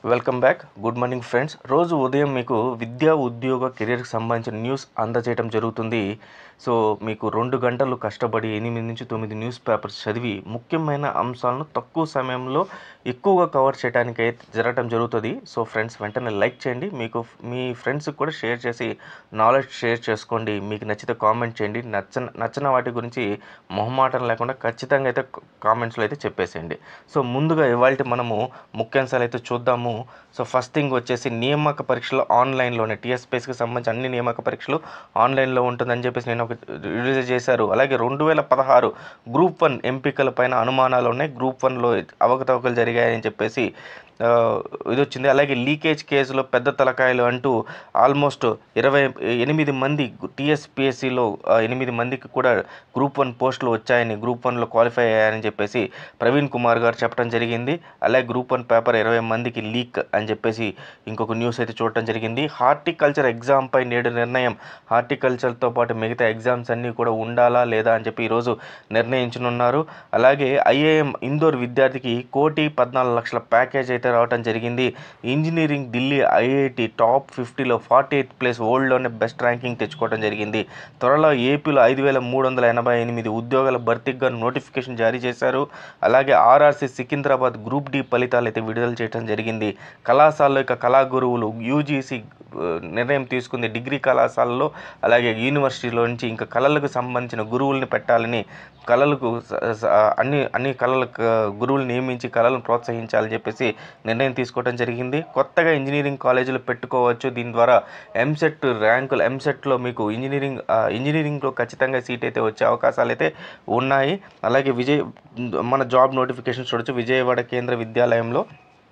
welcome back good morning friends రోజు ఉదయం మీకు విద్యా ఉద్యోగ కెరీర్కి సంబంధించిన న్యూస్ అందజేయడం జరుగుతుంది సో మీకు రెండు గంటలు కష్టపడి ఎనిమిది నుంచి తొమ్మిది న్యూస్ పేపర్స్ చదివి ముఖ్యమైన అంశాలను తక్కువ సమయంలో ఎక్కువగా కవర్ చేయడానికి అయితే జరగడం జరుగుతుంది సో ఫ్రెండ్స్ వెంటనే లైక్ చేయండి మీకు మీ ఫ్రెండ్స్కి కూడా షేర్ చేసి నాలెడ్జ్ షేర్ చేసుకోండి మీకు నచ్చితే కామెంట్ చేయండి నచ్చన నచ్చిన వాటి గురించి మొహమాటం లేకుండా ఖచ్చితంగా అయితే కామెంట్స్లో అయితే చెప్పేసేయండి సో ముందుగా ఇవాళ మనము ముఖ్యాంశాలు అయితే చూద్దాము సో ఫస్ట్ థింగ్ వచ్చేసి నియామక పరీక్షలు ఆన్లైన్లోనే టీఎస్పీఎస్కి సంబంధించి అన్ని నియామక పరీక్షలు ఆన్లైన్లో ఉంటుందని చెప్పేసి నేను ఒక రిలీజ్ చేశారు అలాగే రెండు వేల పదహారు గ్రూప్ వన్ ఎంపికల పైన అనుమానాలు ఉన్నాయి గ్రూప్ వన్లో అవకతవకలు జరిగాయని చెప్పేసి ఆ, ఇది వచ్చింది అలాగే లీకేజ్ కేసులో పెద్ద తలకాయలు అంటూ ఆల్మోస్ట్ ఇరవై ఎనిమిది మంది టీఎస్పిఎస్సిలో ఎనిమిది మందికి కూడా గ్రూప్ వన్ పోస్టులు వచ్చాయని గ్రూప్ వన్లో క్వాలిఫై అయ్యాయని చెప్పేసి ప్రవీణ్ కుమార్ గారు చెప్పడం జరిగింది అలాగే గ్రూప్ వన్ పేపర్ ఇరవై మందికి లీక్ అని చెప్పేసి ఇంకొక న్యూస్ అయితే చూడటం జరిగింది హార్టికల్చర్ ఎగ్జామ్పై నేడు నిర్ణయం హార్టికల్చర్తో పాటు మిగతా ఎగ్జామ్స్ అన్నీ కూడా ఉండాలా లేదా అని చెప్పి ఈరోజు నిర్ణయించనున్నారు అలాగే ఐఏఎం ఇందోర్ విద్యార్థికి కోటి పద్నాలుగు లక్షల ప్యాకేజ్ అయితే రావడం జరిగింది ఇంజనీరింగ్ ఢిల్లీ ఐఐటి టాప్ ఫిఫ్టీలో ఫార్టీ ఎయిత్ ప్లేస్ వరల్డ్లోనే బెస్ట్ ర్యాంకింగ్ తెచ్చుకోవడం జరిగింది త్వరలో ఏపీలో ఐదు వేల మూడు వందల ఎనభై ఎనిమిది ఉద్యోగాల భర్తీకి గాను నోటిఫికేషన్ జారీ చేశారు అలాగే ఆర్ఆర్సీ సికింద్రాబాద్ గ్రూప్ డి ఫలితాలు అయితే విడుదల చేయడం జరిగింది కళాశాలలో ఇక కళాగురువులు యూజీసీ నిర్ణయం తీసుకుంది డిగ్రీ కళాశాలలో అలాగే యూనివర్సిటీలో నుంచి ఇంకా కళలకు సంబంధించిన గురువుల్ని పెట్టాలని కళలకు స- స- అన్ని అన్ని కళలకు గురువులు నియమించి కళలను ప్రోత్సహించాలని చెప్పేసి నిర్ణయం తీసుకోవడం జరిగింది కొత్తగా ఇంజనీరింగ్ కాలేజీలు పెట్టుకోవచ్చు దీని ద్వారా ఎంసెట్ ర్యాంకులు ఎంసెట్లో మీకు ఇంజనీరింగ్ ఆ, ఇంజనీరింగ్లో ఖచ్చితంగా సీట్ అయితే వచ్చే అవకాశాలు అయితే ఉన్నాయి అలాగే విజయ్ మన జాబ్ నోటిఫికేషన్ చూడొచ్చు విజయవాడ కేంద్ర విద్యాలయంలో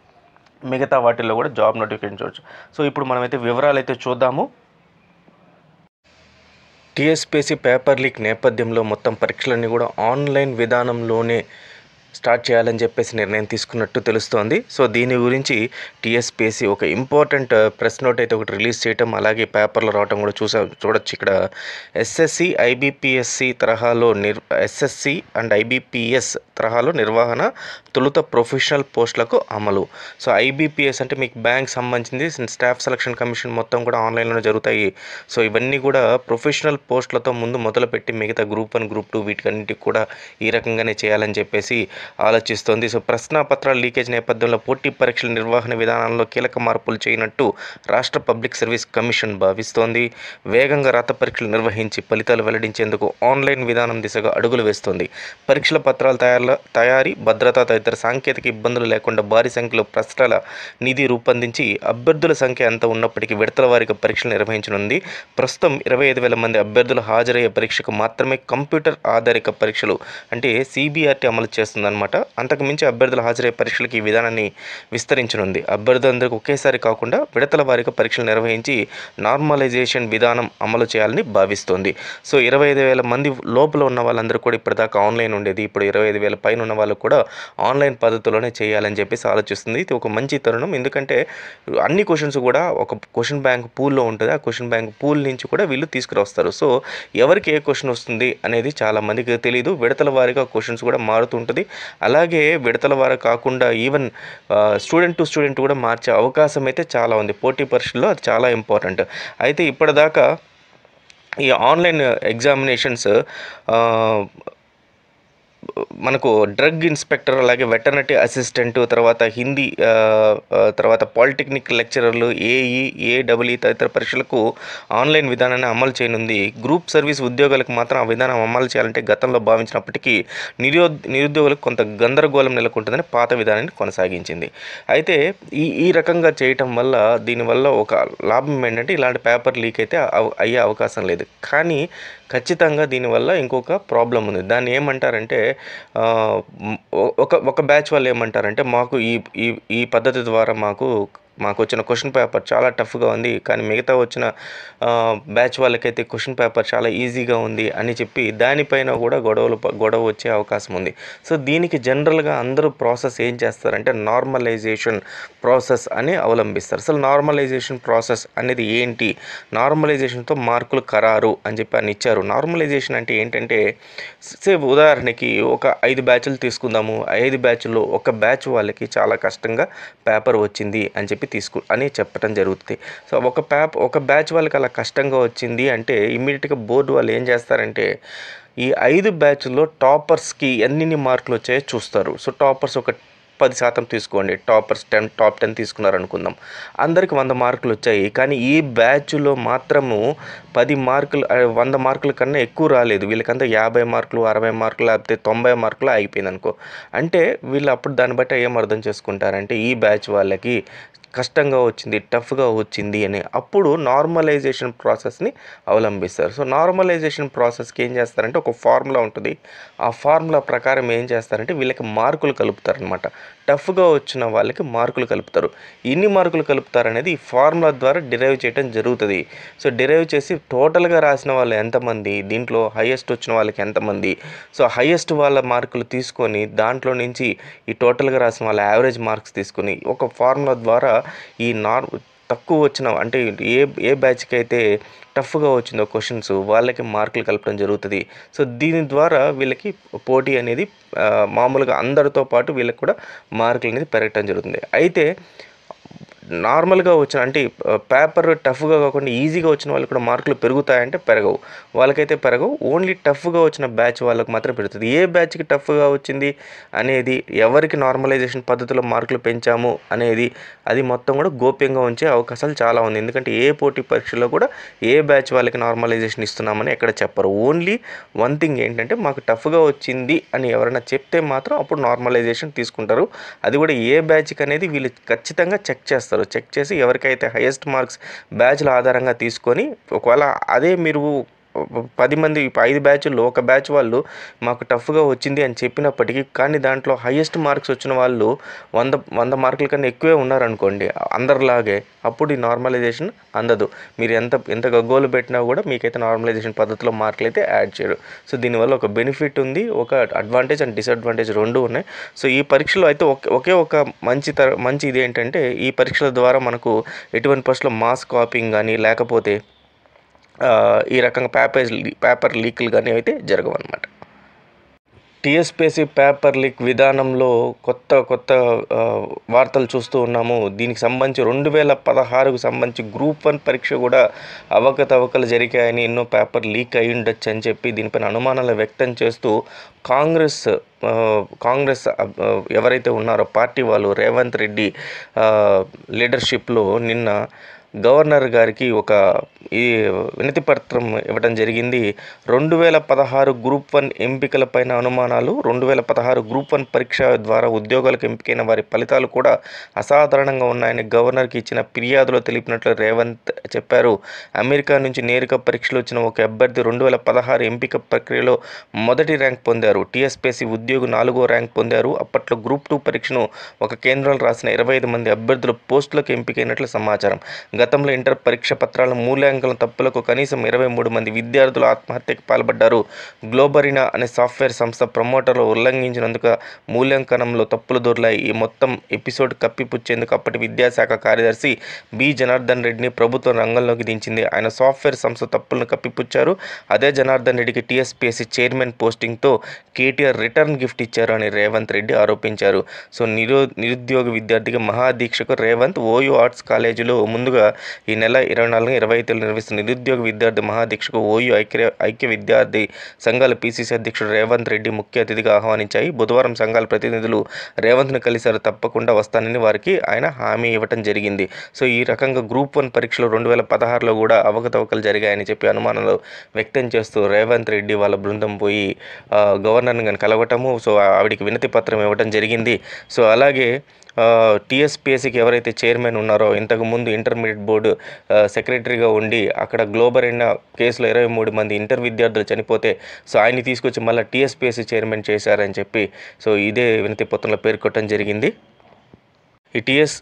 మిగతా వాటిల్లో కూడా జాబ్ నోటిఫికేషన్ చూడొచ్చు సో ఇప్పుడు మనమైతే వివరాలు అయితే చూద్దాము టీఎస్పీఎస్సీ పేపర్ లీక్ నేపథ్యంలో మొత్తం పరీక్షలన్నీ కూడా ఆన్లైన్ విధానంలోనే స్టార్ట్ చేయాలని చెప్పేసి నిర్ణయం తీసుకున్నట్టు తెలుస్తోంది సో దీని గురించి టీఎస్పీఎస్సీ ఒక ఇంపార్టెంట్ ప్రెస్ నోట్ అయితే ఒకటి రిలీజ్ చేయటం అలాగే పేపర్లో రావటం కూడా చూసా చూడొచ్చు ఇక్కడ ఎస్ఎస్సి ఐబీపీఎస్సి తరహాలో నిర్ ఎస్ఎస్సి అండ్ ఐబీపీఎస్ తరహాలో నిర్వహణ తొలుత ప్రొఫెషనల్ పోస్టులకు అమలు సో ఐబీపీఎస్ అంటే మీకు బ్యాంక్ సంబంధించింది స్టాఫ్ సెలక్షన్ కమిషన్ మొత్తం కూడా ఆన్లైన్లోనే జరుగుతాయి సో ఇవన్నీ కూడా ప్రొఫెషనల్ పోస్టులతో ముందు మొదలుపెట్టి మిగతా గ్రూప్ వన్ గ్రూప్ టూ వీటికన్నిటికి కూడా ఈ రకంగానే చేయాలని చెప్పేసి ఆలోచిస్తోంది సో ప్రశ్నాపత్రాల లీకేజ్ నేపథ్యంలో పోటీ పరీక్షల నిర్వహణ విధానంలో కీలక మార్పులు చేయనట్టు రాష్ట్ర పబ్లిక్ సర్వీస్ కమిషన్ భావిస్తోంది వేగంగా రాత పరీక్షలు నిర్వహించి ఫలితాలు వెల్లడించేందుకు ఆన్లైన్ విధానం దిశగా అడుగులు వేస్తోంది పరీక్షల పత్రాల తయారు తయారీ భద్రత తదితర సాంకేతిక ఇబ్బందులు లేకుండా భారీ సంఖ్యలో ప్రశ్నల నిధి రూపొందించి అభ్యర్థుల సంఖ్య ఎంత ఉన్నప్పటికీ విడతల వారీగా పరీక్షలు నిర్వహించనుంది ప్రస్తుతం ఇరవై ఐదు వేల మంది అభ్యర్థులు హాజరయ్యే పరీక్షకు మాత్రమే కంప్యూటర్ ఆధారిత పరీక్షలు అంటే సిబిఆర్టీ అమలు చేస్తుందన్నమాట అంతకు మించి అభ్యర్థుల హాజరయ్యే పరీక్షలకు ఈ విధానాన్ని విస్తరించనుంది అభ్యర్థులందరికీ ఒకేసారి కాకుండా విడతల వారీగా పరీక్షలు నిర్వహించి నార్మలైజేషన్ విధానం అమలు చేయాలని భావిస్తోంది సో ఇరవై ఐదు వేల మంది లోపల ఉన్న వాళ్ళందరూ కూడా ఇప్పటిదాకా ఆన్లైన్ ఉండేది ఇప్పుడు ఇరవై ఐదు వేల పైన ఉన్న వాళ్ళు కూడా ఆన్లైన్ పద్ధతిలోనే చేయాలని చెప్పేసి ఆలోచిస్తుంది ఇది ఒక మంచి తరుణం ఎందుకంటే అన్ని క్వశ్చన్స్ కూడా ఒక క్వశ్చన్ బ్యాంక్ పూల్లో ఉంటుంది ఆ క్వశ్చన్ బ్యాంక్ పూల్ నుంచి కూడా వీళ్ళు తీసుకురొస్తారు సో ఎవరికి ఏ క్వశ్చన్ వస్తుంది అనేది చాలా మందికి తెలియదు విడతల వారీగా క్వశ్చన్స్ కూడా మారుతుంటుంది అలాగే విడతల వారు కాకుండా ఈవెన్ స్టూడెంట్ టు స్టూడెంట్ కూడా మార్చే అవకాశం అయితే చాలా ఉంది పోటీ పరీక్షల్లో అది చాలా ఇంపార్టెంట్ అయితే ఇప్పటిదాకా ఈ ఆన్లైన్ ఎగ్జామినేషన్స్ మనకు డ్రగ్ ఇన్స్పెక్టర్ అలాగే వెటర్నరీ అసిస్టెంట్ తర్వాత హిందీ ఆ, ఆ, తర్వాత పాలిటెక్నిక్ లెక్చరర్లు ఏఈ ఏడబ్ల్యూ తదితర పరీక్షలకు ఆన్లైన్ విధానాన్ని అమలు చేయనుంది గ్రూప్ సర్వీస్ ఉద్యోగాలకు మాత్రం ఆ విధానం అమలు చేయాలంటే గతంలో భావించినప్పటికీ నిరుద్యో నిరుద్యోగులకు కొంత గందరగోళం నెలకొంటుందని పాత విధానాన్ని కొనసాగించింది అయితే ఈ ఈ రకంగా చేయటం వల్ల దీనివల్ల ఒక లాభం ఏంటంటే ఇలాంటి పేపర్ లీక్ అయితే అవ- అయ్యే అవకాశం లేదు కానీ ఖచ్చితంగా దీనివల్ల ఇంకొక ప్రాబ్లం ఉంది దాన్ని ఏమంటారంటే ఆ, మ్, ఒక ఒక బ్యాచ్ వాళ్ళు ఏమంటారంటే మాకు ఈ ఈ ఈ పద్ధతి ద్వారా మాకు మాకు వచ్చిన క్వశ్చన్ పేపర్ చాలా టఫ్గా ఉంది కానీ మిగతా వచ్చిన బ్యాచ్ వాళ్ళకైతే క్వశ్చన్ పేపర్ చాలా ఈజీగా ఉంది అని చెప్పి దానిపైన కూడా గొడవలు ప- గొడవ వచ్చే అవకాశం ఉంది సో దీనికి జనరల్గా అందరూ ప్రాసెస్ ఏం చేస్తారంటే నార్మలైజేషన్ ప్రాసెస్ అని అవలంబిస్తారు అసలు నార్మలైజేషన్ ప్రాసెస్ అనేది ఏంటి నార్మలైజేషన్తో మార్కులు ఖరారు అని చెప్పి అని ఇచ్చారు నార్మలైజేషన్ అంటే ఏంటంటే సే ఉదాహరణకి ఒక ఐదు బ్యాచ్లు తీసుకుందాము ఐదు బ్యాచ్లో ఒక బ్యాచ్ వాళ్ళకి చాలా కష్టంగా పేపర్ వచ్చింది అని చెప్పి తీసుకు అని చెప్పడం జరుగుతుంది సో ఒక పేపర్ ఒక బ్యాచ్ వాళ్ళకి అలా కష్టంగా వచ్చింది అంటే ఇమ్మీడియట్గా బోర్డు వాళ్ళు ఏం చేస్తారంటే ఈ ఐదు బ్యాచ్లో టాపర్స్కి ఎన్ని మార్కులు వచ్చాయో చూస్తారు సో టాపర్స్ ఒక పది శాతం తీసుకోండి టాపర్స్ టెన్ టాప్ టెన్ తీసుకున్నారు అనుకుందాం అందరికి వంద మార్కులు వచ్చాయి కానీ ఈ బ్యాచ్లో మాత్రము పది మార్కులు ఆ, వంద మార్కుల కన్నా ఎక్కువ రాలేదు వీళ్ళకంతా యాభై మార్కులు అరవై మార్కులు లేకపోతే తొంభై మార్కులు అయిపోయింది అనుకో అంటే వీళ్ళు అప్పుడు దాన్ని బట్టి ఏం అర్థం చేసుకుంటారంటే ఈ బ్యాచ్ వాళ్ళకి కష్టంగా వచ్చింది టఫ్గా వచ్చింది అని అప్పుడు నార్మలైజేషన్ ప్రాసెస్ని అవలంబిస్తారు సో నార్మలైజేషన్ ప్రాసెస్కి ఏం చేస్తారంటే ఒక ఫార్ములా ఉంటుంది ఆ ఫార్ములా ప్రకారం ఏం చేస్తారంటే వీళ్ళకి మార్కులు కలుపుతారనమాట టఫ్గా వచ్చిన వాళ్ళకి మార్కులు కలుపుతారు ఎన్ని మార్కులు కలుపుతారు అనేది ఈ ఫార్ములా ద్వారా డిరైవ్ చేయడం జరుగుతుంది సో డిరైవ్ చేసి టోటల్గా రాసిన వాళ్ళు ఎంతమంది దీంట్లో హైయెస్ట్ వచ్చిన వాళ్ళకి ఎంతమంది సో హైయెస్ట్ వాళ్ళ మార్కులు తీసుకొని దాంట్లో నుంచి ఈ టోటల్గా రాసిన వాళ్ళ యావరేజ్ మార్క్స్ తీసుకొని ఒక ఫార్ములా ద్వారా ఈ నార్ తక్కువ వచ్చిన అంటే ఏ ఏ బ్యాచ్కి అయితే టఫ్గా వచ్చిందో క్వశ్చన్స్ వాళ్ళకి మార్కులు కలపడం జరుగుతుంది సో దీని ద్వారా వీళ్ళకి పోటీ అనేది ఆ, మామూలుగా అందరితో పాటు వీళ్ళకి కూడా మార్కులు అనేది పెరగటం జరుగుతుంది అయితే నార్మల్గా వచ్చిన అంటే పేపర్ టఫ్గా కాకుండా ఈజీగా వచ్చిన వాళ్ళకి కూడా మార్కులు పెరుగుతాయంటే పెరగవు వాళ్ళకైతే పెరగవు ఓన్లీ టఫ్గా వచ్చిన బ్యాచ్ వాళ్ళకి మాత్రం పెరుగుతుంది ఏ బ్యాచ్కి టఫ్గా వచ్చింది అనేది ఎవరికి నార్మలైజేషన్ పద్ధతిలో మార్కులు పెంచాము అనేది అది మొత్తం కూడా గోప్యంగా ఉంచే అవకాశాలు చాలా ఉంది ఎందుకంటే ఏ పోటీ పరీక్షలో కూడా ఏ బ్యాచ్ వాళ్ళకి నార్మలైజేషన్ ఇస్తున్నామని ఎక్కడ చెప్పరు ఓన్లీ వన్ థింగ్ ఏంటంటే మాకు టఫ్గా వచ్చింది అని ఎవరైనా చెప్తే మాత్రం అప్పుడు నార్మలైజేషన్ తీసుకుంటారు అది కూడా ఏ బ్యాచ్కి అనేది వీళ్ళు ఖచ్చితంగా చెక్ చేస్తారు చెక్ చేసి ఎవరికైతే హైయెస్ట్ మార్క్స్ బ్యాచ్ల ఆధారంగా తీసుకొని ఒకవేళ అదే మీరు పది మంది ఐదు బ్యాచ్ల్లో ఒక బ్యాచ్ వాళ్ళు మాకు టఫ్గా వచ్చింది అని చెప్పినప్పటికీ కానీ దాంట్లో హైయెస్ట్ మార్క్స్ వచ్చిన వాళ్ళు వంద వంద మార్కుల కన్నా ఎక్కువే ఉన్నారనుకోండి అందరిలాగే అప్పుడు ఈ నార్మలైజేషన్ అందదు మీరు ఎంత ఎంత గగ్గోలు పెట్టినా కూడా మీకైతే నార్మలైజేషన్ పద్ధతిలో మార్కులు అయితే యాడ్ చేయరు సో దీనివల్ల ఒక బెనిఫిట్ ఉంది ఒక అడ్వాంటేజ్ అండ్ డిసడ్వాంటేజ్ రెండు ఉన్నాయి సో ఈ పరీక్షలో అయితే ఒకే ఒకే ఒక మంచి తర మంచి ఇది ఏంటంటే ఈ పరీక్షల ద్వారా మనకు ఎటువంటి పరిస్థితుల్లో మాస్ కాపింగ్ కానీ లేకపోతే ఆ, ఈ రకంగా పేపర్ పేపర్ లీకులు కానీ అయితే జరగవు అనమాట టీఎస్పీఎస్సీ పేపర్ లీక్ విధానంలో కొత్త కొత్త ఆ, వార్తలు చూస్తూ ఉన్నాము దీనికి సంబంధించి రెండు వేల పదహారుకు సంబంధించి గ్రూప్ వన్ పరీక్ష కూడా అవకతవకలు జరిగాయని ఎన్నో పేపర్ లీక్ అయి ఉండొచ్చు అని చెప్పి దీనిపైన అనుమానాలు వ్యక్తం చేస్తూ కాంగ్రెస్ ఆ, కాంగ్రెస్ ఆ, ఎవరైతే ఉన్నారో పార్టీ వాళ్ళు రేవంత్ రెడ్డి ఆ, లీడర్షిప్లో నిన్న గవర్నర్ గారికి ఒక ఈ వినతి పత్రం ఇవ్వడం జరిగింది రెండు వేల పదహారు గ్రూప్ వన్ ఎంపికలపైన అనుమానాలు రెండు వేల పదహారు గ్రూప్ వన్ పరీక్ష ద్వారా ఉద్యోగాలకు ఎంపికైన వారి ఫలితాలు కూడా అసాధారణంగా ఉన్నాయని గవర్నర్కి ఇచ్చిన ఫిర్యాదులో తెలిపినట్లు రేవంత్ చెప్పారు అమెరికా నుంచి నేరుగా పరీక్షలు వచ్చిన ఒక అభ్యర్థి రెండు వేల పదహారు ఎంపిక ప్రక్రియలో మొదటి ర్యాంక్ పొందారు టీఎస్పీఎస్సీ ఉద్యోగి నాలుగో ర్యాంక్ పొందారు అప్పట్లో గ్రూప్ టూ పరీక్షను ఒక కేంద్రంలో రాసిన ఇరవై ఐదు మంది అభ్యర్థులు పోస్టులకు ఎంపికైనట్లు సమాచారం గతంలో ఇంటర్ పరీక్ష పత్రాల మూల్యాంకనం తప్పులకు కనీసం ఇరవై మూడు మంది విద్యార్థులు ఆత్మహత్యకు పాల్పడ్డారు గ్లోబరినా అనే సాఫ్ట్వేర్ సంస్థ ప్రమోటర్లు ఉల్లంఘించినందుకు మూల్యాంకనంలో తప్పులు దొర్లాయి ఈ మొత్తం ఎపిసోడ్ కప్పిపుచ్చేందుకు అప్పటి విద్యాశాఖ కార్యదర్శి బి జనార్దన్ రెడ్డిని ప్రభుత్వం రంగంలోకి దించింది ఆయన సాఫ్ట్వేర్ సంస్థ తప్పులను కప్పిపుచ్చారు అదే జనార్దన్ రెడ్డికి టీఎస్పీఎస్సీ చైర్మన్ పోస్టింగ్తో కేటీఆర్ రిటర్న్ గిఫ్ట్ ఇచ్చారు అని రేవంత్ రెడ్డి ఆరోపించారు సో నిరో నిరుద్యోగ విద్యార్థిగా మహాదీక్షకు రేవంత్ ఓయూ ఆర్ట్స్ కాలేజీలో ముందుగా ఈ నెల ఇరవై నాలుగు ఇరవై ఐదులో నిర్వహిస్తున్న నిరుద్యోగ విద్యార్థి మహాదీక్షకు ఓయూ ఐక్య ఐక్య విద్యార్థి సంఘాల పీసీసీ అధ్యక్షుడు రేవంత్ రెడ్డి ముఖ్య అతిథిగా ఆహ్వానించాయి బుధవారం సంఘాల ప్రతినిధులు రేవంత్ను కలిశారు తప్పకుండా వస్తానని వారికి ఆయన హామీ ఇవ్వటం జరిగింది సో ఈ రకంగా గ్రూప్ వన్ పరీక్షలు రెండు వేల పదహారులో కూడా అవకతవకలు జరిగాయని చెప్పి అనుమానాలు వ్యక్తం చేస్తూ రేవంత్ రెడ్డి వాళ్ళ బృందం పోయి ఆ, గవర్నర్ని కానీ కలవటము సో ఆవిడికి వినతి పత్రం ఇవ్వడం జరిగింది సో అలాగే టీఎస్పీఎస్సీకి ఎవరైతే చైర్మన్ ఉన్నారో ఇంతకుముందు ఇంటర్మీడియట్ బోర్డు ఆ, సెక్రటరీగా ఉండి అక్కడ గ్లోబల్ అయిన కేసులో ఇరవై మూడు మంది ఇంటర్ విద్యార్థులు చనిపోతే సో ఆయన్ని తీసుకొచ్చి మళ్ళీ టీఎస్పీఎస్సీ చైర్మన్ చేశారని చెప్పి సో ఇదే వినతి పత్రంలో పేర్కొట్టడం జరిగింది ఈ టీఎస్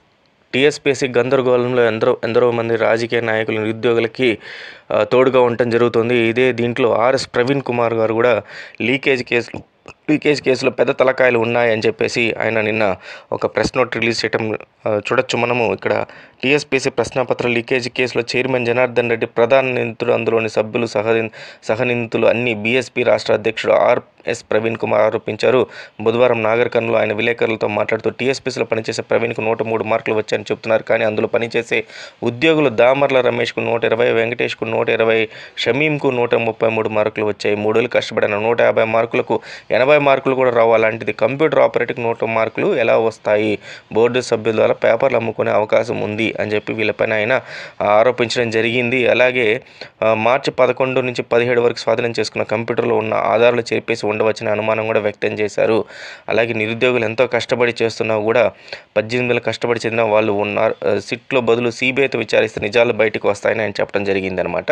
టీఎస్పీఎస్సీ గందరగోళంలో ఎందరో ఎందరో మంది రాజకీయ నాయకులు నిరుద్యోగులకి ఆ, తోడుగా ఉండటం జరుగుతుంది ఇదే దీంట్లో ఆర్ఎస్ ప్రవీణ్ కుమార్ గారు కూడా లీకేజ్ కేసులు లీకేజ్ కేసులో పెద్ద తలకాయలు ఉన్నాయని చెప్పేసి ఆయన నిన్న ఒక ప్రెస్ నోట్ రిలీజ్ చేయడం ఆ, చూడొచ్చు మనము ఇక్కడ టీఎస్పీసీ ప్రశ్నాపత్ర లీకేజ్ కేసులో చైర్మన్ జనార్దన్ రెడ్డి ప్రధాన నిందితుడు అందులోని సభ్యులు సహ సహనిందితులు అన్ని బీఎస్పీ రాష్ట్ర అధ్యక్షుడు ఆర్ఎస్ ప్రవీణ్ కుమార్ ఆరోపించారు బుధవారం నాగర్ కర్నూలు ఆయన విలేకరులతో మాట్లాడుతూ టీఎస్పీసీలో పనిచేసే ప్రవీణ్కు నూట మూడు మార్కులు వచ్చాయని చెప్తున్నారు కానీ అందులో పనిచేసే ఉద్యోగులు దామర్ల రమేష్కు నూట ఇరవై వెంకటేష్కు నూట ఇరవై షమీంకు నూట ముప్పై మూడు మార్కులు వచ్చాయి మూడేళ్ళు కష్టపడిన నూట యాభై మార్కులకు ఎనభై మార్కులు కూడా రావు అలాంటిది కంప్యూటర్ ఆపరేటింగ్ నూట మార్కులు ఎలా వస్తాయి బోర్డు సభ్యుల ద్వారా పేపర్లు అమ్ముకునే అవకాశం ఉంది అని చెప్పి వీళ్ళపైన ఆయన ఆరోపించడం జరిగింది అలాగే ఆ, మార్చి పదకొండు నుంచి పదిహేడు వరకు స్వాధీనం చేసుకున్న కంప్యూటర్లో ఉన్న ఆధారాలు చేర్పేసి ఉండవచ్చనే అనుమానం కూడా వ్యక్తం చేశారు అలాగే నిరుద్యోగులు ఎంతో కష్టపడి చేస్తున్నా కూడా పద్దెనిమిది వేలు కష్టపడి చెందిన వాళ్ళు ఉన్నారు ఆ, సిట్లో బదులు సిబిఐతో విచారిస్తే నిజాలు బయటకు వస్తాయని ఆయన చెప్పడం జరిగిందనమాట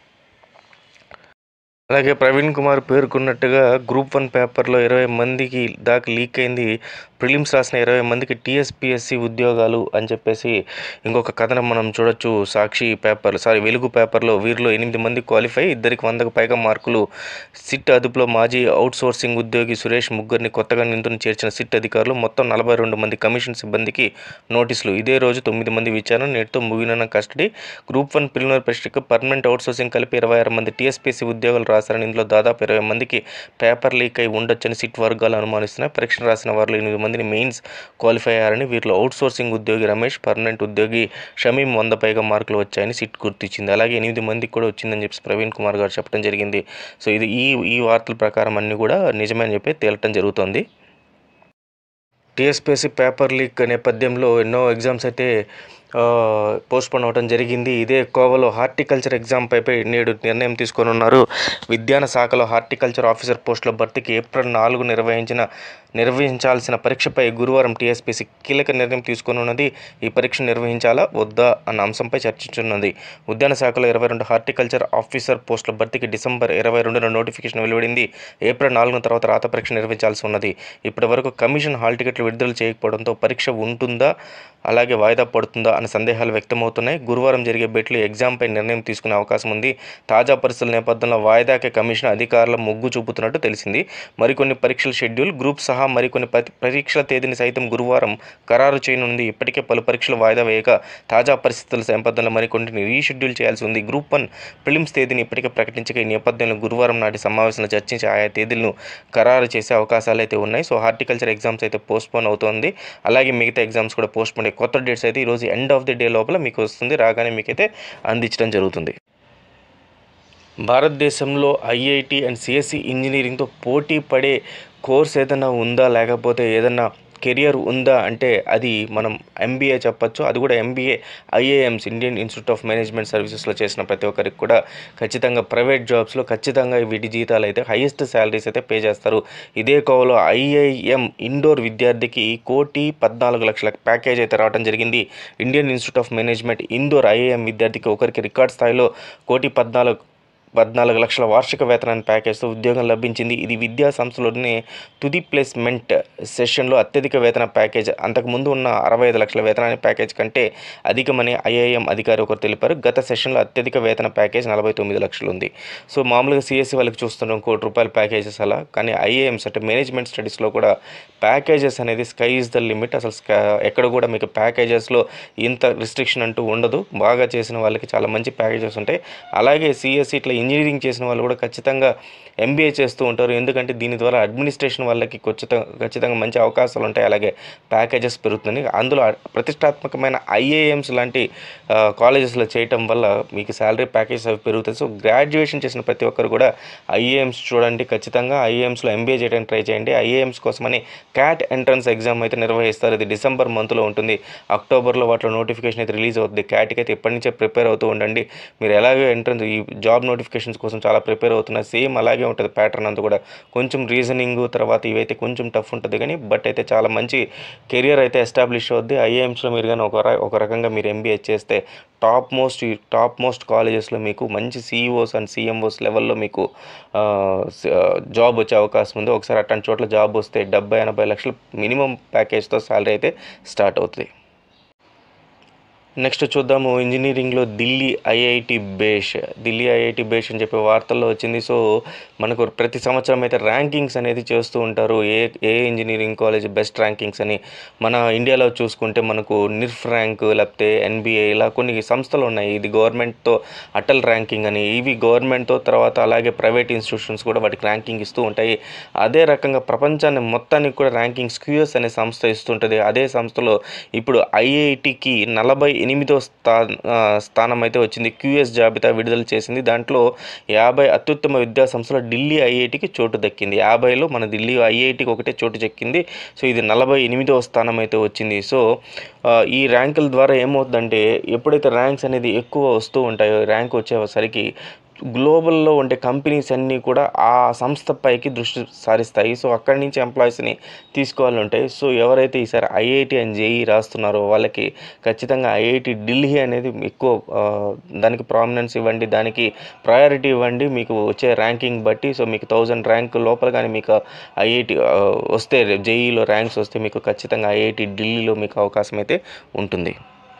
అలాగే ప్రవీణ్ కుమార్ పేర్కొన్నట్టుగా గ్రూప్ వన్ పేపర్లో ఇరవై మందికి దాకా లీక్ అయింది ప్రిలిమ్స్ రాసిన ఇరవై మందికి టీఎస్పిఎస్సి ఉద్యోగాలు అని చెప్పేసి ఇంకొక కథనం మనం చూడొచ్చు సాక్షి పేపర్ సారీ వెలుగు పేపర్లో వీరిలో ఎనిమిది మంది క్వాలిఫై ఇద్దరికి వందకు పైగా మార్కులు సిట్ అదుపులో మాజీ అవుట్ సోర్సింగ్ ఉద్యోగి సురేష్ ముగ్గురిని కొత్తగా నిందుని చేర్చిన సిట్ అధికారులు మొత్తం నలభై రెండు మంది కమిషన్ సిబ్బందికి నోటీసులు ఇదే రోజు తొమ్మిది మంది విచారణ నేటితో ముగిన కస్టడీ గ్రూప్ వన్ ప్రిలిమినరీ పరీక్షకు పర్మనెంట్ అవుట్ సోర్సింగ్ కలిపి ఇరవై ఆరు మంది టీఎస్పీసీ ఉద్యోగాలు రాశారని ఇందులో దాదాపు ఇరవై మందికి పేపర్ లీక్ అయి ఉండొచ్చని సిట్ వర్గాలు అనుమానిస్తున్నాయి పరీక్ష రాసిన వారిలో ఎనిమిది మందిని మెయిన్స్ క్వాలిఫై అయ్యారని వీరిలో అవుట్ సోర్సింగ్ ఉద్యోగి రమేష్ పర్మనెంట్ ఉద్యోగి షమీం వంద పైగా మార్కులు వచ్చాయని సిట్ గుర్తించింది అలాగే ఎనిమిది మందికి కూడా వచ్చిందని చెప్పి ప్రవీణ్ కుమార్ గారు చెప్పడం జరిగింది సో ఇది ఈ ఈ వార్తల ప్రకారం అన్నీ కూడా నిజమే అని చెప్పి తేలటం జరుగుతోంది టీఎస్పీఎస్సీ పేపర్ లీక్ నేపథ్యంలో ఎన్నో ఎగ్జామ్స్ అయితే పోస్ట్పోన్ అవడం జరిగింది ఇదే కోవలో హార్టికల్చర్ ఎగ్జామ్పై నేడు నిర్ణయం తీసుకొని ఉన్నారు విజ్ఞాన శాఖలో హార్టికల్చర్ ఆఫీసర్ పోస్టుల భర్తీకి ఏప్రిల్ నాలుగు నిర్వహించిన నిర్వహించాల్సిన పరీక్షపై గురువారం టీఎస్పీసీ కీలక నిర్ణయం తీసుకొని ఉన్నది ఈ పరీక్ష నిర్వహించాలా వద్దా అన్న అంశంపై చర్చించున్నది ఉద్యాన శాఖలో ఇరవై రెండు హార్టికల్చర్ ఆఫీసర్ పోస్టుల భర్తీకి డిసెంబర్ ఇరవై రెండున నోటిఫికేషన్ వెలువడింది ఏప్రిల్ నాలుగున తర్వాత రాత పరీక్ష నిర్వహించాల్సి ఉన్నది ఇప్పటి వరకు కమిషన్ హాల్ టికెట్లు విడుదల చేయకపోవడంతో పరీక్ష ఉంటుందా అలాగే వాయిదా పడుతుందా అనే సందేహాలు వ్యక్తమవుతున్నాయి గురువారం జరిగే భేటీలో ఎగ్జామ్పై నిర్ణయం తీసుకునే అవకాశం ఉంది తాజా పరిస్థితుల నేపథ్యంలో వాయిదాకే కమిషన్ అధికారుల మొగ్గు చూపుతున్నట్టు తెలిసింది మరికొన్ని పరీక్షల షెడ్యూల్ గ్రూప్ సహా మరికొన్ని పరి- పరీక్షల తేదీని సైతం గురువారం ఖరారు చేయనుంది ఇప్పటికే పలు పరీక్షలు వాయిదా వేయక తాజా పరిస్థితుల నేపథ్యంలో మరికొన్నిటిని రీషెడ్యూల్ చేయాల్సి ఉంది గ్రూప్ వన్ ప్రిలిమ్స్ తేదీని ఇప్పటికే ప్రకటించక ఈ నేపథ్యంలో గురువారం నాటి సమావేశంలో చర్చించి ఆయా తేదీలను ఖరారు చేసే అవకాశాలు అయితే ఉన్నాయి సో హార్టికల్చర్ ఎగ్జామ్స్ అయితే పోస్ట్పోన్ అవుతోంది అలాగే మిగతా ఎగ్జామ్స్ కూడా పోస్ట్పోన్ అయ్యి కొత్త డేట్స్ అయితే ఈరోజు ఎండ్ ఆఫ్ ది డే లోపల మీకు వస్తుంది రాగానే మీకైతే అందించడం జరుగుతుంది భారతదేశంలో ఐఐటి అండ్ సిఎస్సి ఇంజనీరింగ్తో పోటీ పడే కోర్స్ ఏదైనా ఉందా లేకపోతే ఏదైనా కెరియర్ ఉందా అంటే అది మనం ఎంబీఏ చెప్పొచ్చు అది కూడా MBA IAMS Indian institute of management సర్వీసెస్లో చేసిన ప్రతి ఒక్కరికి కూడా ఖచ్చితంగా ప్రైవేట్ జాబ్స్లో ఖచ్చితంగా వీటి జీతాలు అయితే హైయెస్ట్ శాలరీస్ అయితే పే చేస్తారు ఇదే కోవలో ఐఐఎం ఇండోర్ విద్యార్థికి కోటి పద్నాలుగు లక్షల ప్యాకేజ్ అయితే రావడం జరిగింది Indian institute of management Indore IIM విద్యార్థికి ఒకరికి రికార్డ్ స్థాయిలో కోటి పద్నాలుగు పద్నాలుగు లక్షల వార్షిక వేతనాన్ని ప్యాకేజ్తో ఉద్యోగం లభించింది ఇది విద్యా సంస్థలోనే తుది ప్లేస్మెంట్ సెషన్లో అత్యధిక వేతన ప్యాకేజ్ అంతకుముందు ఉన్న అరవై ఐదు లక్షల వేతనాన్ని ప్యాకేజ్ కంటే అధికమని ఐఐఎం అధికారి ఒకరు తెలిపారు గత సెషన్లో అత్యధిక వేతన ప్యాకేజ్ నలభై తొమ్మిది లక్షలు ఉంది సో మామూలుగా సిఎస్సి వాళ్ళకి చూస్తున్నాం కోటి రూపాయల ప్యాకేజెస్ అలా కానీ ఐఏఎంస్ అంటే మేనేజ్మెంట్ స్టడీస్లో కూడా ప్యాకేజెస్ అనేది స్కై ఇస్ ద లిమిట్ అసలు స్కా ఎక్కడ కూడా మీకు ప్యాకేజెస్లో ఇంత రిస్ట్రిక్షన్ అంటూ ఉండదు బాగా చేసిన వాళ్ళకి చాలా మంచి ప్యాకేజెస్ ఉంటాయి అలాగే సిఎస్సి ఇట్లా ఇంజనీరింగ్ చేసిన వాళ్ళు కూడా ఖచ్చితంగా ఎంబీఏ చేస్తూ ఉంటారు ఎందుకంటే దీని ద్వారా అడ్మినిస్ట్రేషన్ వాళ్ళకి ఖచ్చితంగా ఖచ్చితంగా మంచి అవకాశాలు ఉంటాయి అలాగే ప్యాకేజెస్ పెరుగుతుంది అందులో ప్రతిష్టాత్మకమైన ఐఏఎంస్ లాంటి కాలేజెస్లో చేయటం వల్ల మీకు శాలరీ ప్యాకేజ్ అవి పెరుగుతాయి సో గ్రాడ్యుయేషన్ చేసిన ప్రతి ఒక్కరు కూడా ఐఏఎంస్ చూడండి ఖచ్చితంగా ఐఏఎంస్లో ఎంబీఏ చేయడానికి ట్రై చేయండి ఐఏఎంస్ కోసమని క్యాట్ ఎంట్రన్స్ ఎగ్జామ్ అయితే నిర్వహిస్తారు ఇది డిసెంబర్ మంత్లో ఉంటుంది అక్టోబర్లో వాటిలో నోటిఫికేషన్ అయితే రిలీజ్ అవుతుంది క్యాట్కి అయితే ఇప్పటి నుంచే ప్రిపేర్ అవుతూ ఉండండి మీరు ఎలాగో ఎంట్రన్స్ ఈ జాబ్ నోటిఫికేషన్స్ కోసం చాలా ప్రిపేర్ అవుతున్నారు సేమ్ అలాగే ఉంటుంది ప్యాటర్న్ అంతా కూడా కొంచెం రీజనింగ్ తర్వాత ఇవైతే కొంచెం టఫ్ ఉంటుంది కానీ బట్ అయితే చాలా మంచి కెరియర్ అయితే ఎస్టాబ్లిష్ అవుద్ది ఐఏఎంస్లో మీరు కానీ ఒక ర- ఒక రకంగా మీరు ఎంబీఏ చేస్తే టాప్ మోస్ట్ టాప్ మోస్ట్ కాలేజెస్లో మీకు మంచి సీఈఓస్ అండ్ సీఎంఓస్ లెవెల్లో మీకు జాబ్ వచ్చే అవకాశం ఉంది ఒకసారి అట్లాంటి చోట్ల జాబ్ వస్తే డెబ్బై ఎనభై లక్షలు మినిమం ప్యాకేజ్తో శాలరీ అయితే స్టార్ట్ అవుతుంది నెక్స్ట్ చూద్దాము ఇంజనీరింగ్లో ఢిల్లీ ఐఐటి బేష్ ఢిల్లీ ఐఐటి బేష్ అని చెప్పి వార్తల్లో వచ్చింది సో మనకు ప్రతి సంవత్సరం అయితే ర్యాంకింగ్స్ అనేది చేస్తూ ఉంటారు ఏ ఏ ఇంజనీరింగ్ కాలేజ్ బెస్ట్ ర్యాంకింగ్స్ అని మన ఇండియాలో చూసుకుంటే మనకు నిర్ఫ్ ర్యాంక్ లేకపోతే ఎన్బిఏ ఇలా కొన్ని సంస్థలు ఉన్నాయి ఇది గవర్నమెంట్తో అటల్ ర్యాంకింగ్ అని ఇవి గవర్నమెంట్తో తర్వాత అలాగే ప్రైవేట్ ఇన్స్టిట్యూషన్స్ కూడా వాటికి ర్యాంకింగ్ ఇస్తూ ఉంటాయి అదే రకంగా ప్రపంచాన్ని మొత్తానికి కూడా ర్యాంకింగ్స్ క్యూఎస్ అనే సంస్థ ఇస్తుంటుంది అదే సంస్థలో ఇప్పుడు ఐఐటికి నలభై ఎనిమిదో స్థా ఆ, స్థానం అయితే వచ్చింది క్యూఎస్ జాబితా విడుదల చేసింది దాంట్లో యాభై అత్యుత్తమ విద్యా సంస్థలో ఢిల్లీ ఐఐటికి చోటు దక్కింది యాభైలో మన ఢిల్లీ ఐఐటికి ఒకటే చోటు చెక్కింది సో ఇది నలభై ఎనిమిదవ స్థానం అయితే వచ్చింది సో ఆ, ఈ ర్యాంకుల ద్వారా ఏమవుతుందంటే ఎప్పుడైతే ర్యాంక్స్ అనేది ఎక్కువ వస్తూ ఉంటాయో ర్యాంక్ వచ్చేసరికి గ్లోబల్లో ఉండే కంపెనీస్ అన్నీ కూడా ఆ సంస్థ పైకి దృష్టి సారిస్తాయి సో అక్కడి నుంచి ఎంప్లాయీస్ని తీసుకోవాలని ఉంటాయి సో ఎవరైతే ఈసారి ఐఐటి అండ్ జేఈ రాస్తున్నారో వాళ్ళకి ఖచ్చితంగా ఐఐటి ఢిల్లీ అనేది ఎక్కువ ఆ, దానికి ప్రామినెన్స్ ఇవ్వండి దానికి ప్రయారిటీ ఇవ్వండి మీకు వచ్చే ర్యాంకింగ్ బట్టి సో మీకు థౌజండ్ ర్యాంక్ లోపల కానీ మీకు ఐఐటి వస్తే జేఈలో ర్యాంక్స్ వస్తే మీకు ఖచ్చితంగా ఐఐటి ఢిల్లీలో మీకు అవకాశం అయితే ఉంటుంది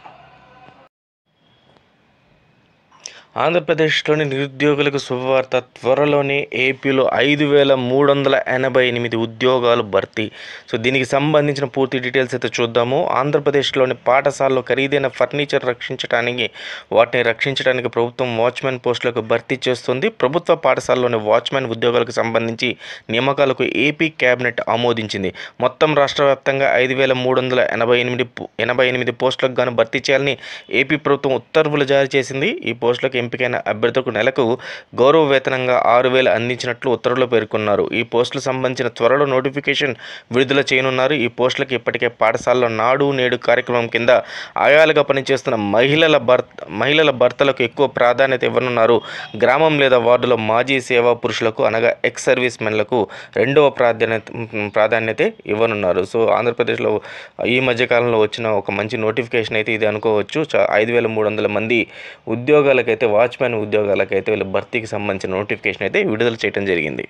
ఆంధ్రప్రదేశ్లోని నిరుద్యోగులకు శుభవార్త త్వరలోనే ఏపీలో ఐదు వేల మూడు వందల ఎనభై ఎనిమిది ఉద్యోగాలు భర్తీ సో దీనికి సంబంధించిన పూర్తి డీటెయిల్స్ అయితే చూద్దాము ఆంధ్రప్రదేశ్లోని పాఠశాలలో ఖరీదైన ఫర్నిచర్ రక్షించడానికి వాటిని రక్షించడానికి ప్రభుత్వం వాచ్మెన్ పోస్టులకు భర్తీ చేస్తుంది ప్రభుత్వ పాఠశాలలోని వాచ్మెన్ ఉద్యోగాలకు సంబంధించి నియామకాలకు ఏపీ కేబినెట్ ఆమోదించింది మొత్తం రాష్ట్ర వ్యాప్తంగా ఐదు వేల మూడు వందల ఎనభై ఎనిమిది పో- ఎనభై ఎనిమిది పోస్టులకు గాను భర్తీ చేయాలని ఏపీ ప్రభుత్వం ఉత్తర్వులు జారీ చేసింది ఈ పోస్టులకు ఎంపికైన అభ్యర్థులకు నెలకు గౌరవ వేతనంగా ఆరు వేలు అందించినట్లు ఉత్తర్వులు పేర్కొన్నారు ఈ పోస్టులకు సంబంధించిన త్వరలో నోటిఫికేషన్ విడుదల చేయనున్నారు ఈ పోస్టులకు ఇప్పటికే పాఠశాలలో నాడు నేడు కార్యక్రమం కింద ఆయాలుగా పనిచేస్తున్న మహిళల భర్త మహిళల భర్తలకు ఎక్కువ ప్రాధాన్యత ఇవ్వనున్నారు గ్రామం లేదా వార్డులో మాజీ సేవా పురుషులకు అనగా ఎక్స్ సర్వీస్ మెన్లకు రెండవ ప్రాధాన్యత ప్రాధాన్యత ఇవ్వనున్నారు సో ఆంధ్రప్రదేశ్లో ఈ మధ్య కాలంలో వచ్చిన ఒక మంచి నోటిఫికేషన్ అయితే ఇది అనుకోవచ్చు చా- ఐదు వేల మూడు వందల మంది ఉద్యోగాలకైతే వాచ్మెన్ ఉద్యోగాలకైతే వీళ్ళ భర్తీకి సంబంధించిన నోటిఫికేషన్ అయితే విడుదల చేయడం జరిగింది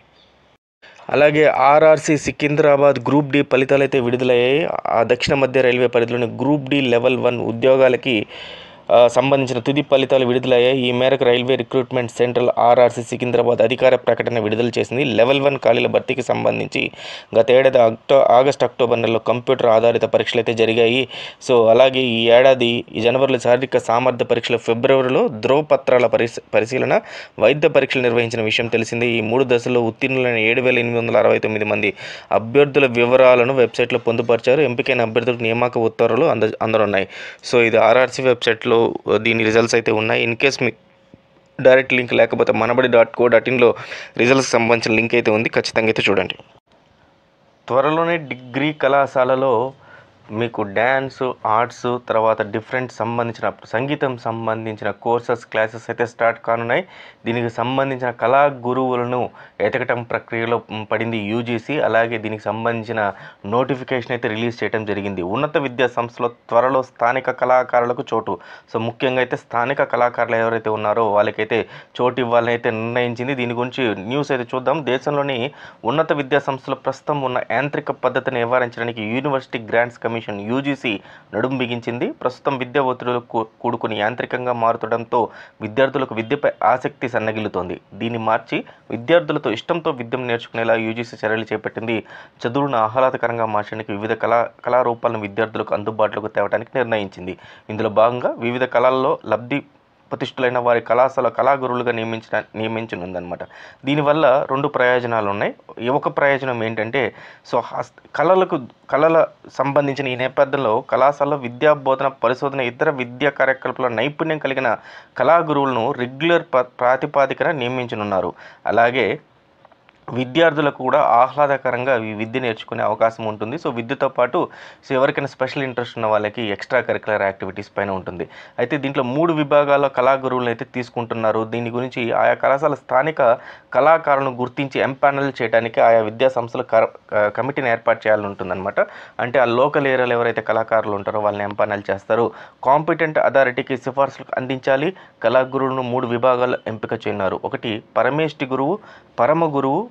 అలాగే ఆర్ఆర్సీ సికింద్రాబాద్ గ్రూప్ డి ఫలితాలు అయితే విడుదలయ్యాయి ఆ దక్షిణ మధ్య రైల్వే పరిధిలోని గ్రూప్ డి లెవెల్ వన్ ఉద్యోగాలకి ఆ, సంబంధించిన తుది ఫలితాలు విడుదలయ్యాయి ఈ మేరకు railway recruitment central RRC Secunderabad అధికార ప్రకటన విడుదల చేసింది లెవెల్ వన్ ఖాళీల భర్తీకి సంబంధించి గత ఏడాది అక్టో ఆగస్ట్ అక్టోబర్ నెలలో కంప్యూటర్ ఆధారిత పరీక్షలు అయితే జరిగాయి సో అలాగే ఈ ఏడాది ఈ జనవరిలో శారీరక సామర్థ్య పరీక్షలు ఫిబ్రవరిలో ధ్రువపత్రాల పరిశ పరిశీలన వైద్య పరీక్షలు నిర్వహించిన విషయం తెలిసిందే ఈ మూడు దశల్లో ఉత్తీర్ణులైన ఏడు వేల ఎనిమిది వందల అరవై తొమ్మిది మంది అభ్యర్థుల వివరాలను వెబ్సైట్లో పొందుపరిచారు ఎంపికైన అభ్యర్థులకు నియామక ఉత్తర్వులు అంద అందనున్నాయి సో ఇది ఆర్ఆర్సీ వెబ్సైట్లో దీని రిజల్ట్స్ అయితే ఉన్నాయి ఇన్ కేస్ మీ డైరెక్ట్ లింక్ లేకపోతే మనబడి డాట్ కో డాట్ ఇన్లో రిజల్ట్స్కి సంబంధించిన లింక్ అయితే ఉంది ఖచ్చితంగా అయితే చూడండి త్వరలోనే డిగ్రీ కళాశాలలో మీకు డ్యాన్స్ ఆర్ట్స్ తర్వాత డిఫరెంట్ సంబంధించిన సంగీతం సంబంధించిన కోర్సెస్ క్లాసెస్ అయితే స్టార్ట్ కానున్నాయి దీనికి సంబంధించిన కళా గురువులను ఎతకటం ప్రక్రియలో పడింది యూజీసీ అలాగే దీనికి సంబంధించిన నోటిఫికేషన్ అయితే రిలీజ్ చేయడం జరిగింది ఉన్నత విద్యా సంస్థలో త్వరలో స్థానిక కళాకారులకు చోటు సో ముఖ్యంగా అయితే స్థానిక కళాకారులు ఎవరైతే ఉన్నారో వాళ్ళకైతే చోటు ఇవ్వాలని అయితే నిర్ణయించింది దీని గురించి న్యూస్ అయితే చూద్దాం దేశంలోని ఉన్నత విద్యా సంస్థలు ప్రస్తుతం ఉన్న యాంత్రిక పద్ధతిని నివారించడానికి యూనివర్సిటీ గ్రాంట్స్ కమిషన్ యూజీసీ నడుం బిగించింది ప్రస్తుతం విద్యా ఒత్తిడిలో కూ- కూడుకుని యాంత్రికంగా మారుతుండడంతో విద్యార్థులకు విద్యపై ఆసక్తి సన్నగిల్లుతోంది దీన్ని మార్చి విద్యార్థులతో ఇష్టంతో విద్యను నేర్చుకునేలా యూజీసీ చర్యలు చేపట్టింది చదువును ఆహ్లాదకరంగా మార్చడానికి వివిధ కళా కళారూపాలను విద్యార్థులకు అందుబాటులోకి తేవడానికి నిర్ణయించింది ఇందులో భాగంగా వివిధ కళల్లో లబ్ధి ప్రతిష్ఠులైన వారి కళాశాల కళాగురువులుగా నియమించిన నియమించనుందనమాట దీనివల్ల రెండు ప్రయోజనాలు ఉన్నాయి ఈ ఒక ప్రయోజనం ఏంటంటే సో హస్- కళలకు కళల సంబంధించిన ఈ నేపథ్యంలో కళాశాలలో విద్యా బోధన పరిశోధన ఇతర విద్యా కార్యకలాపాల నైపుణ్యం కలిగిన కళాగురువులను రెగ్యులర్ ప్ర- ప్రాతిపాదికన నియమించనున్నారు అలాగే విద్యార్థులకు కూడా ఆహ్లాదకరంగా ఈ విద్య నేర్చుకునే అవకాశం ఉంటుంది సో విద్యతో పాటు సో ఎవరికైనా స్పెషల్ ఇంట్రెస్ట్ ఉన్న వాళ్ళకి ఎక్స్ట్రా కరికులర్ యాక్టివిటీస్ పైన ఉంటుంది అయితే దీంట్లో మూడు విభాగాల కళాగురువులను అయితే తీసుకుంటున్నారు దీని గురించి ఆయా కళాశాల స్థానిక కళాకారులను గుర్తించి ఎంపానల్ చేయడానికి ఆయా విద్యా సంస్థలు కర- క- కమిటీని ఏర్పాటు చేయాలని ఉంటుందన్నమాట అంటే ఆ లోకల్ ఏరియాలో ఎవరైతే కళాకారులు ఉంటారో వాళ్ళని ఎంపానల్ చేస్తారు కాంపిటెంట్ అథారిటీకి సిఫార్సులు అందించాలి కళాగురువులను మూడు విభాగాలు ఎంపిక చేయనున్నారు ఒకటి పరమేష్టి గురువు పరమ గురువు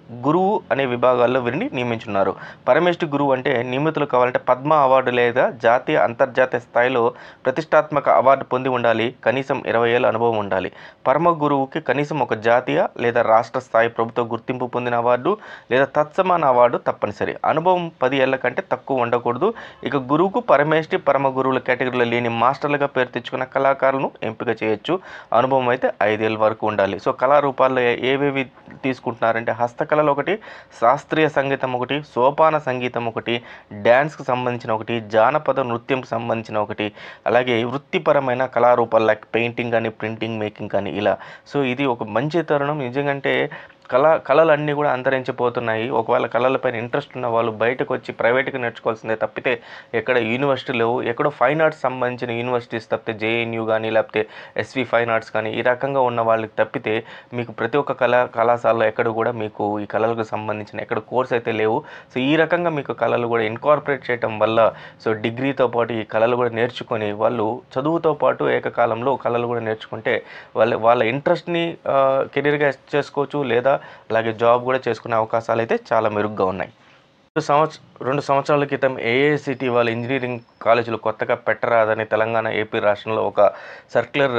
గురువు అనే విభాగాల్లో వీరిని నియమించున్నారు పరమేష్టి గురువు అంటే నియమితులు కావాలంటే పద్మ అవార్డు లేదా జాతీయ అంతర్జాతీయ స్థాయిలో ప్రతిష్టాత్మక అవార్డు పొంది ఉండాలి కనీసం ఇరవై ఏళ్ళ అనుభవం ఉండాలి పరమ గురువుకి కనీసం ఒక జాతీయ లేదా రాష్ట్ర స్థాయి ప్రభుత్వ గుర్తింపు పొందిన అవార్డు లేదా తత్సమాన అవార్డు తప్పనిసరి అనుభవం పది ఏళ్ల కంటే తక్కువ ఉండకూడదు ఇక గురువుకు పరమేష్టి పరమ గురువుల కేటగిరీలో లేని మాస్టర్లుగా పేరు తెచ్చుకున్న కళాకారులను ఎంపిక చేయొచ్చు అనుభవం అయితే ఐదేళ్ళ వరకు ఉండాలి సో కళారూపాల్లో ఏ- ఏవేవి తీసుకుంటున్నారంటే హస్తకళలు ఒకటి శాస్త్రీయ సంగీతం ఒకటి సోపాన సంగీతం ఒకటి డ్యాన్స్కి సంబంధించిన ఒకటి జానపద నృత్యంకి సంబంధించిన ఒకటి అలాగే వృత్తిపరమైన కళారూపాలు లైక్ పెయింటింగ్ కానీ ప్రింటింగ్ మేకింగ్ కానీ ఇలా సో ఇది ఒక మంచి తరుణం నిజంగంటే కళ కళలన్నీ కూడా అంతరించిపోతున్నాయి ఒకవేళ కళలపైన ఇంట్రెస్ట్ ఉన్న వాళ్ళు బయటకు వచ్చి ప్రైవేట్గా నేర్చుకోవాల్సిందే తప్పితే ఎక్కడ యూనివర్సిటీ లేవు ఎక్కడో ఫైన్ ఆర్ట్స్ సంబంధించిన యూనివర్సిటీస్ తప్పితే జేఎన్యూ కానీ లేకపోతే ఎస్వి ఫైన్ ఆర్ట్స్ కానీ ఈ రకంగా ఉన్న వాళ్ళకి తప్పితే మీకు ప్రతి ఒక్క కళా కళాశాలలో ఎక్కడ కూడా మీకు ఈ కళలకు సంబంధించిన ఎక్కడ కోర్స్ అయితే లేవు సో ఈ రకంగా మీకు కళలు కూడా ఇన్కార్పొరేట్ చేయటం వల్ల సో డిగ్రీతో పాటు ఈ కళలు కూడా నేర్చుకొని వాళ్ళు చదువుతో పాటు ఏకకాలంలో కళలు కూడా నేర్చుకుంటే వాళ్ళ వాళ్ళ ఇంట్రెస్ట్ని కెరీర్గా చేసుకోవచ్చు లేదా అలాగే జాబ్ కూడా చేసుకునే అవకాశాలు అయితే చాలా మెరుగ్గా ఉన్నాయి రెండు సంవత్స రెండు సంవత్సరాల క్రితం ఏఐసిటి వాళ్ళ ఇంజనీరింగ్ కాలేజీలు కొత్తగా పెట్టరాదని తెలంగాణ ఏపీ రాష్ట్రంలో ఒక సర్క్యులర్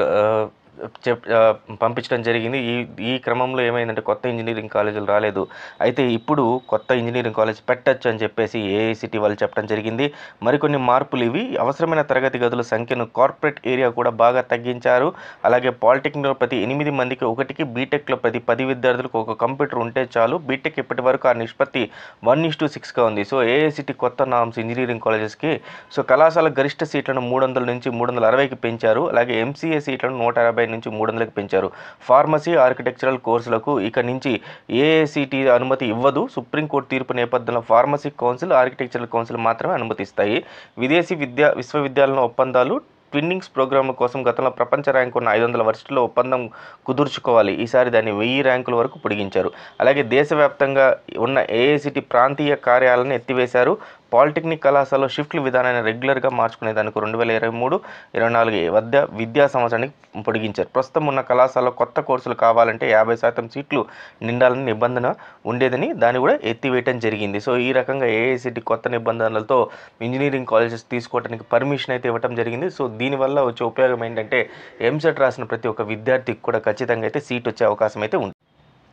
చెప్ ఆ, పంపించడం జరిగింది ఈ ఈ క్రమంలో ఏమైందంటే కొత్త ఇంజనీరింగ్ కాలేజీలు రాలేదు అయితే ఇప్పుడు కొత్త ఇంజనీరింగ్ కాలేజ్ పెట్టచ్చు అని చెప్పేసి ఏఐసిటి వాళ్ళు చెప్పడం జరిగింది మరికొన్ని మార్పులు ఇవి అవసరమైన తరగతి గదుల సంఖ్యను కార్పొరేట్ ఏరియా కూడా బాగా తగ్గించారు అలాగే పాలిటెక్నిక్లో ప్రతి ఎనిమిది మందికి ఒకటికి బీటెక్లో ప్రతి పది విద్యార్థులకు ఒక కంప్యూటర్ ఉంటే చాలు బీటెక్ ఇప్పటి వరకు ఆ నిష్పత్తి వన్ ఇస్ టు సిక్స్గా ఉంది సో ఏఐసిటి కొత్త నామ్స్ ఇంజనీరింగ్ కాలేజెస్కి సో కళాశాల గరిష్ట సీట్లను మూడు వందల నుంచి మూడు వందల అరవైకి పెంచారు అలాగే ఎంసీఏ సీట్లను నూట యాభై నుంచి మూడు వందలకి పెంచారు ఫార్మసీ ఆర్కిటెక్చరల్ కోర్సులకు ఇక నుంచి ఏఐసిటి అనుమతి ఇవ్వదు సుప్రీంకోర్టు తీర్పు నేపథ్యంలో ఫార్మసీ కౌన్సిల్ ఆర్కిటెక్చరల్ కౌన్సిల్ మాత్రమే అనుమతిస్తాయి విదేశీ విద్యా విశ్వవిద్యాలయాల ఒప్పందాలు ట్విన్నింగ్స్ ప్రోగ్రాంల కోసం గతంలో ప్రపంచ ర్యాంక్ ఉన్న ఐదు వందల వర్సిటీలో ఒప్పందం కుదుర్చుకోవాలి ఈసారి దాన్ని వెయ్యి ర్యాంకుల వరకు పొడిగించారు అలాగే దేశవ్యాప్తంగా ఉన్న ఏఐసిటి ప్రాంతీయ కార్యాలయాలను ఎత్తివేశారు పాలిటెక్నిక్ కళాశాలలో షిఫ్ట్ల విధానాన్ని రెగ్యులర్గా మార్చుకునేదానికి రెండు వేల ఇరవై మూడు ఇరవై నాలుగు వద్ద విద్యా సంవత్సరానికి పొడిగించారు ప్రస్తుతం ఉన్న కళాశాలలో కొత్త కోర్సులు కావాలంటే యాభై శాతం సీట్లు నిండాలని నిబంధన ఉండేదని దాన్ని కూడా ఎత్తివేయటం జరిగింది సో ఈ రకంగా ఏఐసిటి కొత్త నిబంధనలతో ఇంజనీరింగ్ కాలేజెస్ తీసుకోవడానికి పర్మిషన్ అయితే ఇవ్వటం జరిగింది సో దీనివల్ల వచ్చే ఉపయోగం ఏంటంటే ఎంసెట్ రాసిన ప్రతి ఒక్క విద్యార్థికి కూడా ఖచ్చితంగా అయితే సీట్ వచ్చే అవకాశం అయితే ఉంది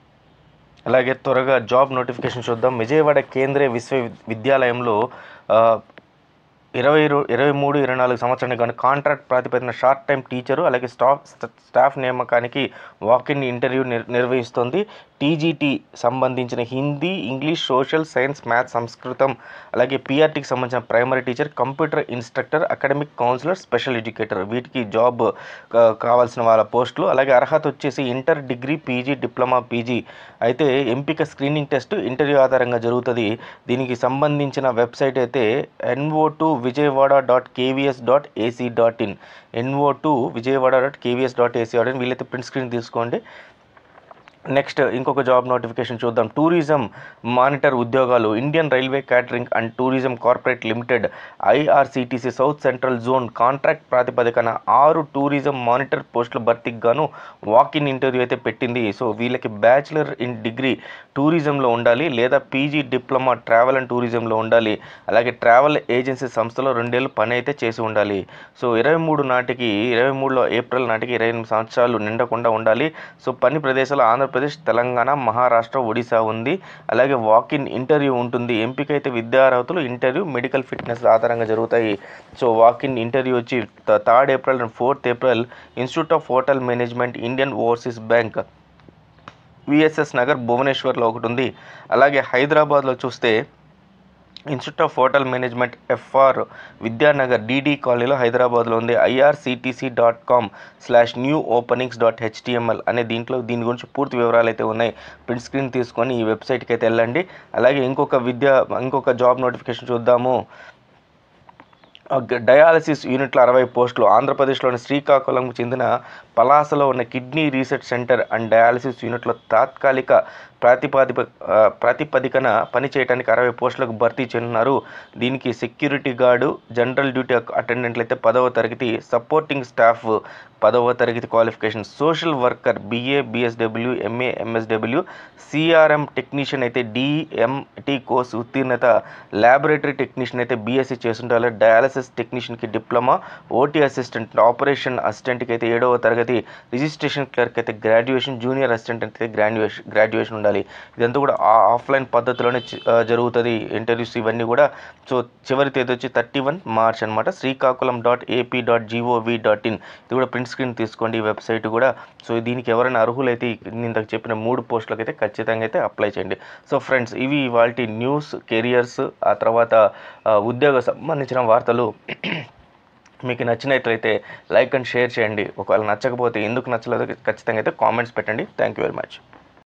అలాగే త్వరగా జాబ్ నోటిఫికేషన్ చూద్దాం విజయవాడ కేంద్రీయ విశ్వవిద్యాలయంలో ఆ, ఇరవై రో- ఇరవై మూడు ఇరవై నాలుగు సంవత్సరానికి కానీ కాంట్రాక్ట్ ప్రాతిపదికన షార్ట్ టైం టీచరు అలాగే స్టాఫ్ స్టాఫ్ నియామకానికి వాకిన్ ఇంటర్వ్యూ నిర్ నిర్వహిస్తోంది టీజీటీ సంబంధించిన Hindi English social science maths సంస్కృతం అలాగే పీఆర్టీకి సంబంధించిన primary teacher computer instructor academic counsellor special educator వీటికి జాబ్ కా- కావాల్సిన వాళ్ళ పోస్టులు అలాగే అర్హత వచ్చేసి inter degree PG diploma PG అయితే ఎంపిక స్క్రీనింగ్ టెస్ట్ ఇంటర్వ్యూ ఆధారంగా జరుగుతుంది దీనికి సంబంధించిన వెబ్సైట్ అయితే NO two Vijayawada dot KVS dot AC dot in NO two Vijayawada dot KVS dot AC dot in వీళ్ళైతే ప్రింట్ స్క్రీన్ తీసుకోండి నెక్స్ట్ ఇంకొక జాబ్ నోటిఫికేషన్ చూద్దాం టూరిజం మానిటర్ ఉద్యోగాలు Indian railway catering and tourism corporate limited IRCTC south central zone contract ప్రాతిపదికన ఆరు tourism monitor పోస్టుల భర్తీకి గాను వాక్ ఇన్ ఇంటర్వ్యూ అయితే పెట్టింది సో వీళ్ళకి బ్యాచిలర్ ఇన్ డిగ్రీ టూరిజంలో ఉండాలి లేదా పీజీ డిప్లొమా ట్రావెల్ అండ్ టూరిజంలో ఉండాలి అలాగే ట్రావెల్ ఏజెన్సీ సంస్థలో రెండేళ్ళు పని అయితే చేసి ఉండాలి సో ఇరవై మూడు నాటికి ఇరవై మూడులో ఏప్రిల్ నాటికి ఇరవై ఎనిమిది సంవత్సరాలు నిండకుండా ఉండాలి సో పని ప్రదేశాలు ఆంధ్రప్రదేశ్ తెలంగాణ మహారాష్ట్ర ఒడిశా ఉంది అలాగే వాక్ ఇన్ ఇంటర్వ్యూ ఉంటుంది ఎంపిక అయితే విద్యార్హతలు ఇంటర్వ్యూ మెడికల్ ఫిట్నెస్ ఆధారంగా జరుగుతాయి సో వాక్ ఇన్ ఇంటర్వ్యూ వచ్చి third April and fourth April institute of hotel management Indian overseas bank VSS Nagar భువనేశ్వర్లో ఒకటి ఉంది అలాగే హైదరాబాద్లో చూస్తే institute of hotel management FR Vidyanagar DD కాలనీలో హైదరాబాద్లో ఉంది IRCTC dot com slash new openings dot HTML అనే దీంట్లో దీని గురించి పూర్తి వివరాలు అయితే ఉన్నాయి ప్రింట్ స్క్రీన్ తీసుకొని ఈ వెబ్సైట్కి అయితే వెళ్ళండి అలాగే ఇంకొక విద్య ఇంకొక జాబ్ నోటిఫికేషన్ చూద్దాము డయాలసిస్ యూనిట్ల అరవై పోస్టులు ఆంధ్రప్రదేశ్లోని శ్రీకాకుళంకు చెందిన పలాసలో ఉన్న kidney research centre and dialysis యూనిట్లో తాత్కాలిక ప్రాతిపాదిక ఆ, ప్రాతిపదికన పనిచేయడానికి అరవై పోస్టులకు భర్తీ చేయనున్నారు దీనికి సెక్యూరిటీ గార్డు జనరల్ డ్యూటీ అటెండెంట్లు అయితే పదవ తరగతి సపోర్టింగ్ స్టాఫ్ పదవ తరగతి qualification social worker BA BSW MA MSW CRM technician అయితే డిఎంటి కోర్స్ ఉత్తీర్ణత ల్యాబొరేటరీ టెక్నీషియన్ అయితే బీఎస్సీ చేస్తుంటారు డయాలసిస్ టెక్నీషియన్కి డిప్లొమా ఓటీ అసిస్టెంట్ ఆపరేషన్ అసిస్టెంట్కి అయితే ఏడవ తరగతి రిజిస్ట్రేషన్ క్లర్క్ అయితే గ్రాడ్యుయేషన్ జూనియర్ అసిస్టెంట్ అయితే గ్రాడ్యుయేషన్ గ్రాడ్యుయేషన్ ఉండాలి ఇదంతా కూడా ఆ- ఆఫ్లైన్ పద్ధతిలోనే చి- ఆ, జరుగుతుంది ఇంటర్వ్యూస్ ఇవన్నీ కూడా సో చివరి తేదీ వచ్చి థర్టీ వన్ మార్చ్ అనమాట Srikakulam dot AP dot gov dot in ఇది కూడా ప్రింట్ స్క్రీన్ తీసుకోండి ఈ వెబ్సైట్ కూడా సో దీనికి ఎవరైనా అర్హులైతే ఈ- నేను ఇంతకు చెప్పిన మూడు పోస్టులకు అయితే ఖచ్చితంగా అయితే అప్లై చేయండి సో ఫ్రెండ్స్ ఇవి వాటి న్యూస్ కెరియర్స్ ఆ తర్వాత ఆ, ఉద్యోగ సంబంధించిన వార్తలు మీకు నచ్చినట్లయితే లైక్ అండ్ షేర్ చేయండి ఒకవేళ నచ్చకపోతే ఎందుకు నచ్చలేదో ఖచ్చితంగా అయితే కామెంట్స్ పెట్టండి థ్యాంక్ యూ వెరీ మచ్